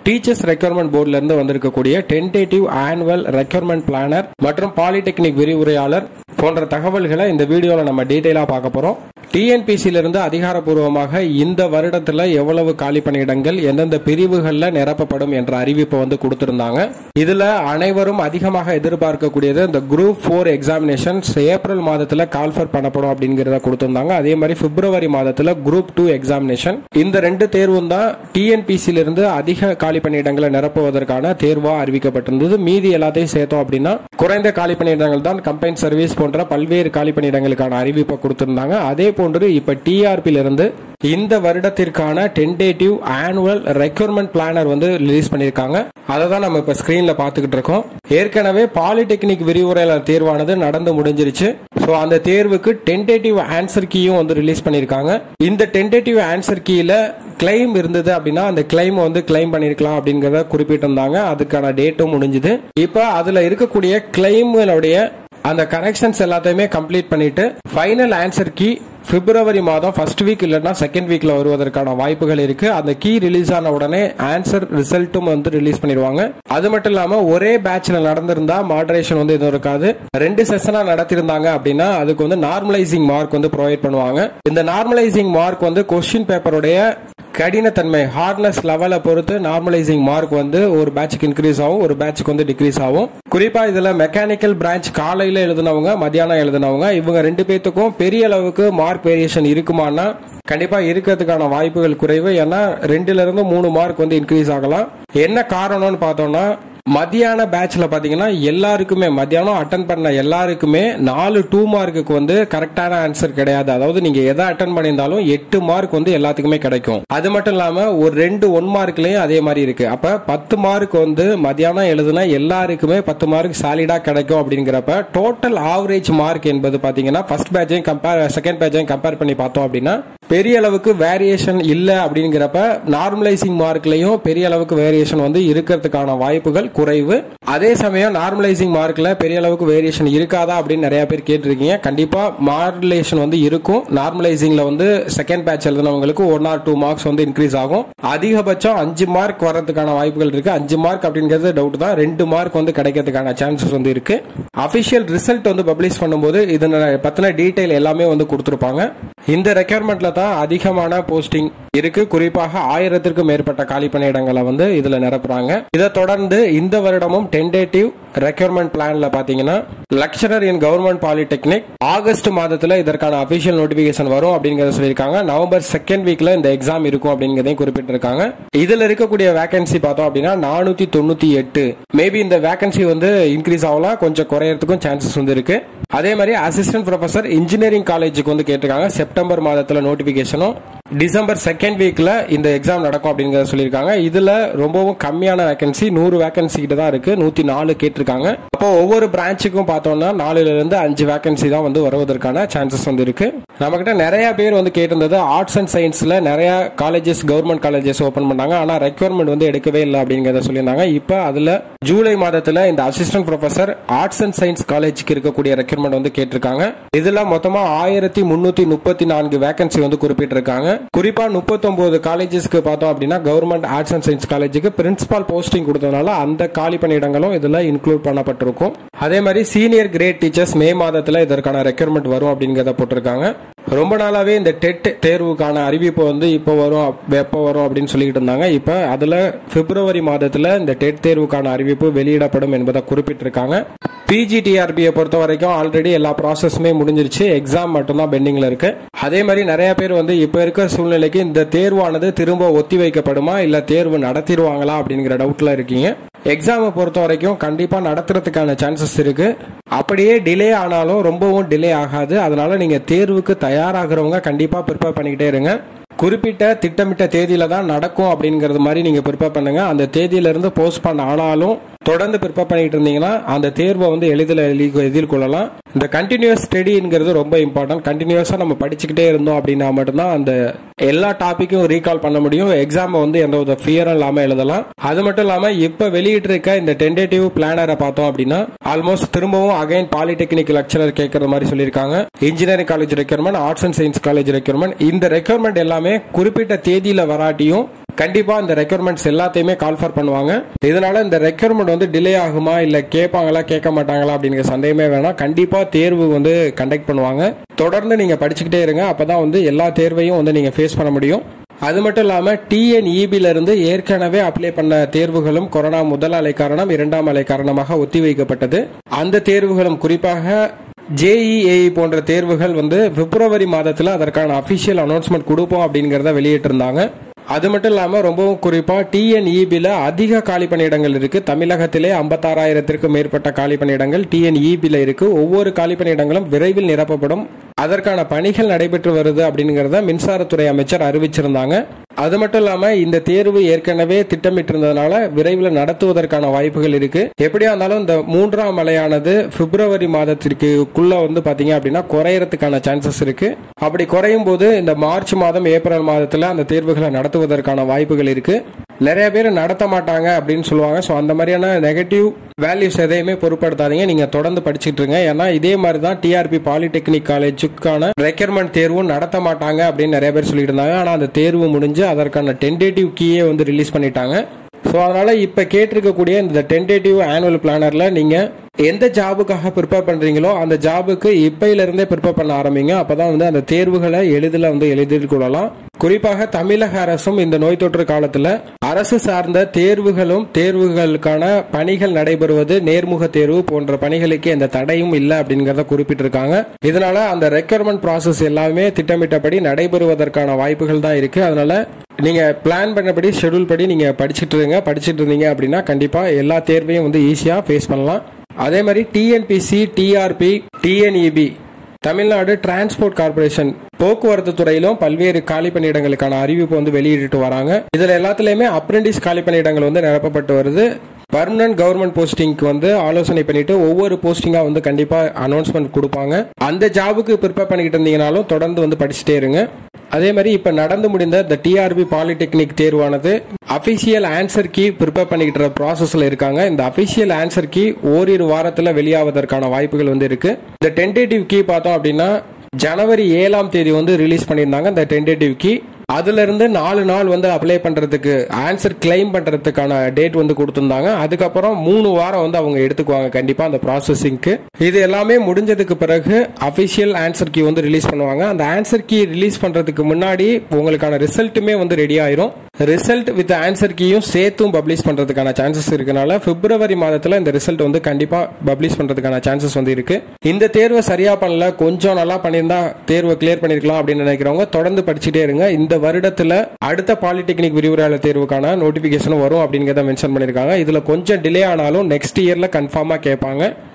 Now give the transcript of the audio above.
teachers requirement போர்டுல இருந்து வந்திருக்கக்கூடிய டென்டேட்டிவ் ஆனுவல் ரெக்யர்மெண்ட் பிளானர் மற்றும் பாலிடெக்னிக் விரிவுரையாளர் போன்ற தகவல்களை இந்த வீடியோல நம்ம டீடைலா பார்க்க போறோம் டிஎன்பிசியில இருந்து அதிகாரப்பூர்வமாக இந்த வருடத்துல எவ்வளவு காலி பணியிடங்கள் எந்தெந்த பிரிவுகள்ல நிரப்பப்படும் என்ற அறிவிப்பை வந்து கொடுத்திருந்தாங்க இதுல அனைவரும் அதிகமாக எதிர்பார்க்கக்கூடியது இந்த குரூப் ஃபோர் எக்ஸாமினேஷன்ஸ் ஏப்ரல் மாதத்துல கால்ஃபர் பண்ணப்படும் அப்படிங்கறத கொடுத்திருந்தாங்க அதே மாதிரி பிப்ரவரி மாதத்துல குரூப் டூ எக்ஸாமினேஷன் இந்த ரெண்டு தேர்வும் தான் டிஎன்பிசியில இருந்து அதிக காலி பணியிடங்களை நிரப்புவதற்கான தேர்வா அறிவிக்கப்பட்டிருந்தது மீதி எல்லாத்தையும் சேர்த்தோம் அப்படின்னா குறைந்த காலி பணியிடங்கள் தான் கம்பைன் சர்வீஸ் போன்ற பல்வேறு காலி பணியிடங்களுக்கான அறிவிப்பை கொடுத்திருந்தாங்க அதே போன்று இப்ப டிஆர்பில இருந்து இந்த வருடத்திற்கான டென்டேட்டிவ் ஆனுவல் ரெக்யர்மெண்ட் பிளானர் வந்து ரிலீஸ் பண்ணியிருக்காங்க அதை தான் நம்ம இப்ப ஸ்கிரீன்ல பாத்துக்கிட்டு இருக்கோம் ஏற்கனவே பாலிடெக்னிக் விரிவுரையாளர் தேர்வானது நடந்து முடிஞ்சிருச்சு ஸோ அந்த தேர்வுக்கு டென்டேட்டிவ் ஆன்சர் கீயும் வந்து ரிலீஸ் பண்ணியிருக்காங்க இந்த டென்டேட்டிவ் ஆன்சர் கீல கிளைம் இருந்தது அப்படின்னா அந்த கிளைம் வந்து கிளைம் பண்ணிருக்கலாம் அப்படிங்கறத குறிப்பிட்டிருந்தாங்க அதுக்கான டேட்டும் முடிஞ்சுது இப்போ அதுல இருக்கக்கூடிய கிளைம்களுடைய அந்த கரெக்ஷன்ஸ் எல்லாத்தையுமே கம்ப்ளீட் பண்ணிட்டு ஃபைனல் ஆன்சர் கீ பிப்ரவரி மாதம் ஃபர்ஸ்ட் வீக் இல்லைன்னா செகண்ட் வீக்ல வருவதற்கான வாய்ப்புகள் இருக்கு அந்த கீ ரிலீஸ் ஆன உடனே ஆன்சர் ரிசல்ட்டும் வந்து ரிலீஸ் பண்ணிடுவாங்க அது மட்டும் இல்லாம ஒரே பேட்ச்ல நடந்திருந்தா மாடரேஷன் வந்து எதுவும் இருக்காது ரெண்டு செஷனா நடத்திருந்தாங்க அப்படின்னா அதுக்கு வந்து நார்மலைசிங் மார்க் வந்து ப்ரொவைட் பண்ணுவாங்க இந்த நார்மலைசிங் மார்க் வந்து கொஸ்டின் பேப்பருடைய கடினத்தன்மை ஹார்ட்னஸ் லெவலை பொறுத்து நார்மலைசிங் மார்க் வந்து ஒரு பேட்சுக்கு இன்க்ரீஸ் ஆகும் ஒரு பேட்சுக்கு வந்து டிக்ரீஸ் ஆகும் குறிப்பா இதுல மெக்கானிக்கல் பிரான்ச் காலையில எழுதினவங்க மத்தியானம் எழுதினவங்க இவங்க ரெண்டு பேத்துக்கும் பெரிய அளவுக்கு மார்க் வேரியேஷன் இருக்குமானா கண்டிப்பா இருக்கிறதுக்கான வாய்ப்புகள் குறைவு ஏன்னா ரெண்டுல இருந்து மூணு மார்க் வந்து இன்க்ரீஸ் ஆகலாம் என்ன காரணம்னு பார்த்தோம்னா மத்தியான பேட்ச்ல பாத்தீங்கன்னா எல்லாருக்குமே மத்தியானம் அட்டன் பண்ண எல்லாருக்குமே நாலு டூ மார்க்குக்கு வந்து கரெக்டான ஆன்சர் கிடையாது அதாவது நீங்க எதை அட்டன் பண்ணியிருந்தாலும் எட்டு மார்க் வந்து எல்லாத்துக்குமே கிடைக்கும் அது மட்டும் இல்லாம ஒரு ரெண்டு ஒன் மார்க்லயும் அதே மாதிரி இருக்கு அப்ப பத்து மார்க் வந்து மத்தியானம் எழுதுனா எல்லாருக்குமே பத்து மார்க் சாலிடா கிடைக்கும் அப்படிங்கிறப்ப டோட்டல் ஆவரேஜ் மார்க் என்பது பாத்தீங்கன்னா ஃபர்ஸ்ட் பேட்சையும் கம்பேர் செகண்ட் பேட்சையும் கம்பேர் பண்ணி பார்த்தோம் அப்படின்னா பெரிய அளவுக்கு வேரியேஷன் இல்ல அப்படிங்கிறப்ப நார்மலைசிங் மார்க்லயும் பெரிய அளவுக்கு வேரியேஷன் வந்து இருக்கிறதுக்கான வாய்ப்புகள் குறைவு அதே சமயம் நார்மலைசிங் மார்க்ல பெரிய அளவுக்கு வேரியேஷன் இருக்காதா அப்படின்னு நிறைய பேர் கேட்டிருக்கீங்க கண்டிப்பா மாடுலேஷன் வந்து இருக்கும் நார்மலைசிங்ல வந்து செகண்ட் பேட்ச் எழுதினவங்களுக்கு ஒன் ஆர் டூ மார்க்ஸ் வந்து இன்க்ரீஸ் ஆகும் அதிகபட்சம் அஞ்சு மார்க் வர்றதுக்கான வாய்ப்புகள் இருக்கு அஞ்சு மார்க் அப்படிங்கிறது டவுட் தான் ரெண்டு மார்க் வந்து கிடைக்கிறதுக்கான சான்சஸ் வந்து இருக்கு அபிஷியல் ரிசல்ட் வந்து பப்ளிஷ் பண்ணும்போது இதனை பத்தின டீடைல் எல்லாமே வந்து கொடுத்துருப்பாங்க இந்த ரெக்யர்மெண்ட்ல தான் அதிகமான போஸ்டிங் இருக்கு குறிப்பாக ஆயிரத்திற்கும் மேற்பட்ட காலி பணியிடங்களை வந்து இதுல நிரப்புறாங்க இதை தொடர்ந்து இந்த வருடமும் டென்டேட்டிவ் ரெக்யர்மெண்ட் பிளான்ல பாத்தீங்கன்னா lecturer in government polytechnic August மாதத்துல இதற்கான அபிஷியல் நோட்டிபிகேஷன் வரும் அப்படிங்கறத சொல்லியிருக்காங்க நவம்பர் செகண்ட் வீக்ல இந்த எக்ஸாம் இருக்கும் அப்படிங்கறதையும் குறிப்பிட்டிருக்காங்க இதுல இருக்கக்கூடிய வேகன்சி பார்த்தோம் அப்படின்னா நானூத்தி தொண்ணூத்தி எட்டு மேபி இந்த வேகன்சி வந்து இன்க்ரீஸ் ஆகலாம் கொஞ்சம் குறையறதுக்கும் சான்சஸ் வந்து இருக்கு அதே மாதிரி அசிஸ்டன்ட் ப்ரொஃபசர் இன்ஜினியரிங் காலேஜுக்கு வந்து கேட்டிருக்காங்க செப்டம்பர் மாதத்துல நோட்டிபிகேஷனும் டிசம்பர் செகண்ட் வீக்ல இந்த எக்ஸாம் நடக்கும் அப்படிங்கறத சொல்லியிருக்காங்க இதுல ரொம்பவும் கம்மியான வேகன்சி நூறு வேகன்சி கிட்ட தான் இருக்கு நூத்தி நாலு கேட்டிருக்காங்க அப்போ ஒவ்வொரு பிரான்ச்சுக்கும் பார்த்தோம்னா நாலுல இருந்து அஞ்சு வேகன்சி தான் வந்து வருவதற்கான சான்சஸ் வந்து இருக்கு நம்ம கிட்ட நிறைய பேர் வந்து கேட்டிருந்தது ஆர்ட்ஸ் அண்ட் சயின்ஸ்ல நிறைய காலேஜஸ் கவர்மெண்ட் காலேஜஸ் ஓபன் பண்ணாங்க ஆனா ரெக்யர்மெண்ட் வந்து எடுக்கவே இல்லை அப்படிங்கறத சொல்லியிருந்தாங்க இப்போ அதுல ஜூலை மாதத்துல இந்த assistant professor arts and science காலேஜுக்கு இருக்கக்கூடிய ரெக்யர்மெண்ட் வந்து கேட்டிருக்காங்க இதுல மொத்தமா ஆயிரத்தி முன்னூத்தி முப்பத்தி நான்கு வேகன்சி வந்து குறிப்பிட்டிருக்காங்க குறிப்பா முப்பத்தொன்பது காலேஜஸ்க்கு பார்த்தோம் அப்படின்னா கவர்மெண்ட் ஆர்ட்ஸ் அண்ட் சயின்ஸ் காலேஜுக்கு பிரின்சிபால் போஸ்டிங் கொடுத்ததுனால அந்த காலி பணியிடங்களும் இதுல இன்க்ளூட் பண்ணப்பட்டிருக்கும் அதே மாதிரி சீனியர் கிரேட் டீச்சர்ஸ் மே மாதத்துல இதற்கான ரெக்யர்மெண்ட் வரும் அப்படிங்கறத போட்டிருக்காங்க ரொம்ப நாளாவே இந்த டெட் தேர்வுக்கான அறிவிப்பு வந்து இப்போ வரும் எப்போ வரும் அப்படின்னு சொல்லிட்டு இருந்தாங்க இப்போ அதுல பிப்ரவரி மாதத்துல இந்த டெட் தேர்வுக்கான அறிவிப்பு வெளியிடப்படும் என்பதை குறிப்பிட்டிருக்காங்க பிஜிடிஆர்பியை பொறுத்த வரைக்கும் ஆல்ரெடி எல்லா ப்ராசஸுமே முடிஞ்சிருச்சு எக்ஸாம் மட்டும்தான் பெண்டிங்ல இருக்கு அதே மாதிரி நிறைய பேர் வந்து இப்ப இருக்கிற சூழ்நிலைக்கு இந்த தேர்வானது திரும்ப ஒத்தி வைக்கப்படுமா இல்ல தேர்வு நடத்திடுவாங்களா அப்படிங்கிற டவுட்ல இருக்கீங்க எக்ஸாமை பொறுத்த வரைக்கும் கண்டிப்பா நடத்துறதுக்கான சான்சஸ் இருக்கு அப்படியே டிலே ஆனாலும் ரொம்பவும் டிலே ஆகாது அதனால நீங்க தேர்வுக்கு தயாராகிறவங்க கண்டிப்பா ப்ரிப்பேர் பண்ணிக்கிட்டே இருங்க குறிப்பிட்ட திட்டமிட்ட தேதியில தான் நடக்கும் அப்படிங்கறது மாதிரி நீங்க ப்ரிப்பேர் பண்ணுங்க அந்த தேதியில இருந்து போஸ்ட் பண்ண ஆனாலும் தொடர்ந்து ப்ரிப்பேர் பண்ணிட்டு இருந்தீங்கன்னா அந்த தேர்வை வந்து எளிதில் எளி- எதிர்கொள்ளலாம் இந்த கண்டினியூஸ் ஸ்டடிங்கிறது ரொம்ப இம்பார்ட்டன்ட் கண்டினியூஸா நம்ம படிச்சுக்கிட்டே இருந்தோம் அப்படின்னா மட்டும்தான் அந்த எல்லா டாபிக்கும் ரீகால் பண்ண முடியும் எக்ஸாம் வந்து எந்த ஒரு ஃபியரும் இல்லாம எழுதலாம் அது மட்டும் இல்லாம இப்ப வெளியிட்டிருக்க இந்த டென்டேட்டிவ் பிளானரை பார்த்தோம் அப்படின்னா ஆல்மோஸ்ட் திரும்பவும் அகைன் பாலிடெக்னிக் லெக்சரர் கேட்கற மாதிரி சொல்லியிருக்காங்க engineering college requirement arts and science college requirement இந்த ரெக்யர்மெண்ட் எல்லாமே குறிப்பிட்ட தேதியில வராட்டியும் கண்டிப்பா இந்த ரெக்யர்மெண்ட்ஸ் எல்லாத்தையுமே கால்ஃபர் பண்ணுவாங்க இதனால இந்த ரெக்யர்மெண்ட் வந்து டிலே ஆகுமா இல்ல கேட்பாங்களா கேட்க மாட்டாங்களா அப்படிங்கிற சந்தேகமே வேணாம் கண்டிப்பா தேர்வு வந்து கண்டக்ட் பண்ணுவாங்க தொடர்ந்து நீங்க படிச்சுக்கிட்டே இருங்க அப்பதான் வந்து எல்லா தேர்வையும் வந்து நீங்க ஃபேஸ் பண்ண முடியும் அது மட்டும் இல்லாம டிஎன்இபில இருந்து ஏற்கனவே அப்ளை பண்ண தேர்வுகளும் கொரோனா முதல் அலை காரணம் இரண்டாம் அலை காரணமாக ஒத்திவைக்கப்பட்டது அந்த தேர்வுகளும் குறிப்பாக ஜேஇஏ போன்ற தேர்வுகள் வந்து பிப்ரவரி மாதத்தில் அதற்கான அபிஷியல் அனௌன்ஸ்மெண்ட் கொடுப்போம் அப்படிங்கிறத வெளியிட்டிருந்தாங்க அது மட்டும் இல்லாம ரொம்பவும் குறிப்பா டிஎன்இபில அதிக காலி பணியிடங்கள் இருக்கு தமிழகத்திலே ஐம்பத்தாறாயிரத்திற்கும் மேற்பட்ட காலி பணியிடங்கள் டிஎன்இபில இருக்கு ஒவ்வொரு காலி பணியிடங்களும் விரைவில் நிரப்பப்படும் அதற்கான பணிகள் நடைபெற்று வருது அப்படிங்கறத மின்சாரத்துறை அமைச்சர் அறிவிச்சிருந்தாங்க அது மட்டும் இல்லாம இந்த தேர்வு ஏற்கனவே திட்டமிட்டிருந்ததுனால விரைவில் நடத்துவதற்கான வாய்ப்புகள் இருக்கு எப்படியா இருந்தாலும் இந்த மூன்றாம் அலையானது பிப்ரவரி மாதத்திற்குள்ள வந்து பாத்தீங்க அப்படின்னா குறையறதுக்கான சான்சஸ் இருக்கு அப்படி குறையும் போது இந்த மார்ச் மாதம் ஏப்ரல் மாதத்துல அந்த தேர்வுகளை நடத்துவதற்கான வாய்ப்புகள் இருக்கு நிறைய பேர் நடத்த மாட்டாங்க அப்படின்னு சொல்லுவாங்க ஸோ அந்த மாதிரியான நெகட்டிவ் வேல்யூஸ் எதையுமே பொருட்படுத்தாதீங்க நீங்க தொடர்ந்து படிச்சுட்டு இருங்க ஏன்னா இதே மாதிரி தான் டிஆர்பி பாலிடெக்னிக் காலேஜுக்கான ரெக்யர்மெண்ட் தேர்வும் நடத்த மாட்டாங்க அப்படின்னு நிறைய பேர் சொல்லிட்டு இருந்தாங்க ஆனா அந்த தேர்வு முடிஞ்சு அதற்கான டென்டேட்டிவ் கீயே வந்து ரிலீஸ் பண்ணிட்டாங்க ஸோ அதனால இப்போ கேட்டிருக்கக்கூடிய இந்த டென்டேட்டிவ் ஆனுவல் பிளானர்ல நீங்க எந்த ஜாபுக்காக ப்ரிப்பேர் பண்றீங்களோ அந்த ஜாபுக்கு இப்பையில இருந்தே ப்ரிப்பேர் பண்ண ஆரம்பிங்க அப்பதான் வந்து அந்த தேர்வுகளை எளிதில் வந்து எளிதில் குறிப்பாக தமிழக அரசும் இந்த நோய் தொற்று காலத்துல அரசு சார்ந்த தேர்வுகளும் தேர்வுகளுக்கான பணிகள் நடைபெறுவது நேர்முக தேர்வு போன்ற பணிகளுக்கு எந்த தடையும் இல்லை அப்படிங்கறத குறிப்பிட்டிருக்காங்க இதனால அந்த ரெக்யர்மெண்ட் ப்ராசஸ் எல்லாமே திட்டமிட்டபடி நடைபெறுவதற்கான வாய்ப்புகள் தான் இருக்கு அதனால நீங்க பிளான் பண்ணபடி ஷெட்யூல் படி நீங்க படிச்சுட்டு இருங்க படிச்சுட்டு இருந்தீங்க அப்படின்னா கண்டிப்பா எல்லா தேர்வையும் வந்து ஈஸியா ஃபேஸ் பண்ணலாம் அதே மாதிரி TNPSC TRB TNEB Tamil Nadu transport corporation போக்குவரத்து துறையிலும் பல்வேறு காலி பணியிடங்களுக்கான அறிவிப்பு வந்து வெளியிட்டு வராங்க இதுல எல்லாத்துலயுமே அப்ரெண்டிஸ் காலி பணியிடங்கள் வந்து நிரப்பப்பட்டு வருது பர்மனன்ட் கவர்மெண்ட் போஸ்டிங்க்கு வந்து ஆலோசனை பண்ணிட்டு ஒவ்வொரு போஸ்டிங்கா வந்து கண்டிப்பா அனௌன்ஸ்மெண்ட் கொடுப்பாங்க அந்த ஜாபுக்கு ப்ரிப்பேர் பண்ணிக்கிட்டு இருந்தீங்கனாலும் தொடர்ந்து வந்து படிச்சுட்டே இருங்க அதே மாதிரி இப்ப நடந்து முடிந்த இந்த டிஆர்பி பாலிடெக்னிக் தேர்வானது அபிஷியல் ஆன்சர் கீ ப்ரிப்பேர் பண்ணிக்கிட்டு ப்ராசஸ்ல இருக்காங்க இந்த அபிஷியல் ஆன்சர் கீ ஓரிரு வாரத்துல வெளியாவதற்கான வாய்ப்புகள் வந்து இருக்கு இந்த டென்டேட்டிவ் கீ பார்த்தோம் அப்படின்னா ஜனவரி ஏழாம் தேதி வந்து ரிலீஸ் பண்ணியிருந்தாங்க இந்த டென்டேட்டிவ் கீ அதுல இருந்து நாலு நாள் வந்து அப்ளை பண்றதுக்கு ஆன்சர் கிளைம் பண்றதுக்கான டேட் வந்து கொடுத்திருந்தாங்க அதுக்கப்புறம் மூணு வாரம் வந்து அவங்க எடுத்துக்குவாங்க கண்டிப்பா அந்த ப்ராசஸிங்க்கு இது எல்லாமே முடிஞ்சதுக்கு பிறகு அபிஷியல் ஆன்சர் கீ வந்து ரிலீஸ் பண்ணுவாங்க அந்த ஆன்சர் கீ ரிலீஸ் பண்றதுக்கு முன்னாடி உங்களுக்கான ரிசல்ட்டுமே வந்து ரெடி ஆயிரும் ரிசல்ட் வித் ஆன்சர் கீயும் சேர்த்தும் பப்ளிஷ் பண்றதுக்கான சான்சஸ் இருக்கனால பிப்ரவரி மாதத்துல இந்த ரிசல்ட் வந்து கண்டிப்பா பப்ளிஷ் பண்றதுக்கான சான்சஸ் வந்து இருக்கு இந்த தேர்வை சரியா பண்ணல கொஞ்சம் நல்லா பண்ணியிருந்தா தேர்வை கிளியர் பண்ணிருக்கலாம் அப்படின்னு நினைக்கிறவங்க தொடர்ந்து படிச்சுட்டே இருங்க இந்த வருடத்துல அடுத்த பாலிடெக்னிக் விரிவுரையாளர் தேர்வுக்கான நோட்டிபிகேஷன் வரும் அப்படிங்கிறத மென்ஷன் பண்ணிருக்காங்க இதுல கொஞ்சம் டிலே ஆனாலும் நெக்ஸ்ட் இயர்ல கன்ஃபார்மா கேட்பாங்க